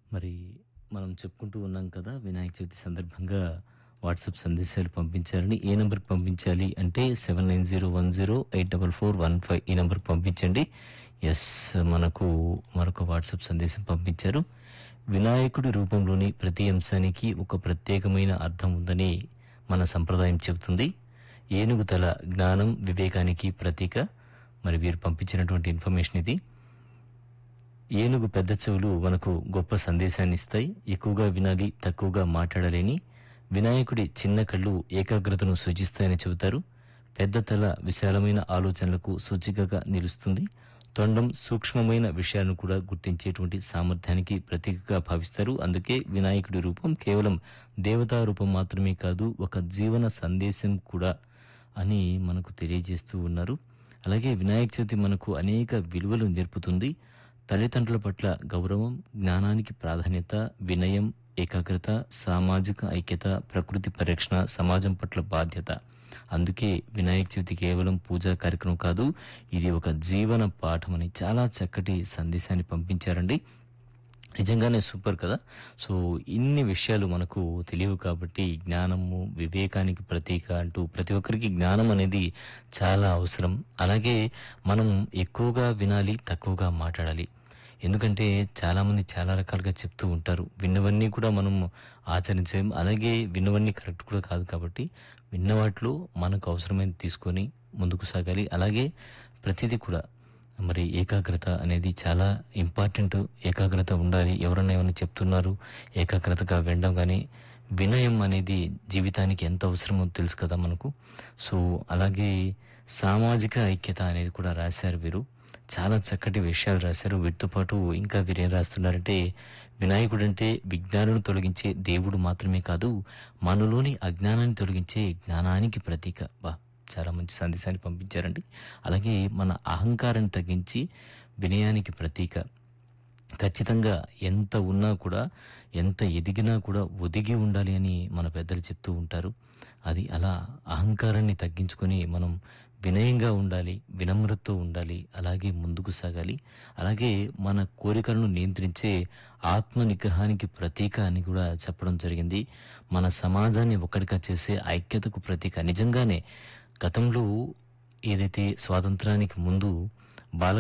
మరి మనం చెప్పుకుంటూ ఉన్నాం కదా వినాయక చవితి సందర్భంగా వాట్సాప్ సందేశాలు పంపించాలని ఏ నెంబర్కి పంపించాలి అంటే seven nine zero one zero eight double four one five ఈ నెంబర్కి పంపించండి ఎస్ మనకు మరొక వాట్సాప్ సందేశం పంపించారు వినాయకుడి రూపంలోని ప్రతి అంశానికి ఒక ప్రత్యేకమైన అర్థం ఉందని మన సంప్రదాయం చెబుతుంది ఏనుగు తల జ్ఞానం వివేకానికి ప్రతీక మరి వీరు పంపించినటువంటి ఇన్ఫర్మేషన్ ఇది ఏనుగు పెద్ద చెవులు మనకు గొప్ప సందేశాన్ని ఇస్తాయి ఎక్కువగా వినాలి తక్కువగా మాట్లాడలేని వినాయకుడి చిన్న కళ్ళు ఏకాగ్రతను సూచిస్తాయని చెబుతారు పెద్ద తల విశాలమైన ఆలోచనలకు సూచికగా నిలుస్తుంది తొండం సూక్ష్మమైన విషయాలను కూడా గుర్తించేటువంటి సామర్థ్యానికి ప్రతీకగా భావిస్తారు అందుకే వినాయకుడి రూపం కేవలం దేవతా రూపం మాత్రమే కాదు ఒక జీవన సందేశం కూడా అని మనకు తెలియజేస్తూ ఉన్నారు అలాగే వినాయక చవితి మనకు అనేక విలువలు నేర్పుతుంది తల్లిదండ్రుల పట్ల గౌరవం జ్ఞానానికి ప్రాధాన్యత వినయం ఏకాగ్రత సామాజిక ఐక్యత ప్రకృతి పరిరక్షణ సమాజం పట్ల బాధ్యత అందుకే వినాయక చవితి కేవలం పూజా కార్యక్రమం కాదు ఇది ఒక జీవన పాఠం అని చాలా చక్కటి సందేశాన్ని పంపించారండి నిజంగానే సూపర్ కదా సో ఇన్ని విషయాలు మనకు తెలియవు కాబట్టి జ్ఞానము వివేకానికి ప్రతీక అంటూ ప్రతి ఒక్కరికి జ్ఞానం అనేది చాలా అవసరం అలాగే మనం ఎక్కువగా వినాలి తక్కువగా మాట్లాడాలి ఎందుకంటే చాలా మంది చాలా రకాలుగా చెప్తూ ఉంటారు విన్నవన్నీ కూడా మనం ఆచరించాం అలాగే విన్నవన్నీ కరెక్ట్ కూడా కాదు కాబట్టి విన్న వాటిలో మనకు అవసరమైన తీసుకొని ముందుకు సాగాలి అలాగే ప్రతిదీ కూడా మరి ఏకాగ్రత అనేది చాలా ఇంపార్టెంట్ ఏకాగ్రత ఉండాలి ఎవరన్నా ఏమైనా చెప్తున్నారు ఏకాగ్రతగా వినడం కానీ వినయం అనేది జీవితానికి ఎంత అవసరమో తెలుసు కదా మనకు సో అలాగే సామాజిక ఐక్యత అనేది కూడా రాశారు వీరు చాలా చక్కటి విషయాలు రాశారు వీటితో పాటు ఇంకా వీరేం రాస్తున్నారంటే వినాయకుడు అంటే విజ్ఞానం తొలగించే దేవుడు మాత్రమే కాదు మనలోని అజ్ఞానాన్ని తొలగించే జ్ఞానానికి ప్రతీక బా చాలా మంచి సందేశాన్ని పంపించారండి అలాగే మన అహంకారాన్ని తగ్గించి వినయానికి ప్రతీక ఖచ్చితంగా ఎంత ఉన్నా కూడా ఎంత ఎదిగినా కూడా ఒదిగి ఉండాలి అని మన పెద్దలు చెప్తూ ఉంటారు అది అలా అహంకారాన్ని తగ్గించుకొని మనం వినయంగా ఉండాలి వినమ్రతతో ఉండాలి అలాగే ముందుకు సాగాలి అలాగే మన కోరికలను నియంత్రించే ఆత్మ నిగ్రహానికి ప్రతీక అని కూడా చెప్పడం జరిగింది మన సమాజాన్ని ఒక్కడిగా చేసే ఐక్యతకు ప్రతీక నిజంగానే గతంలో ఏదైతే స్వాతంత్రానికి ముందు బాల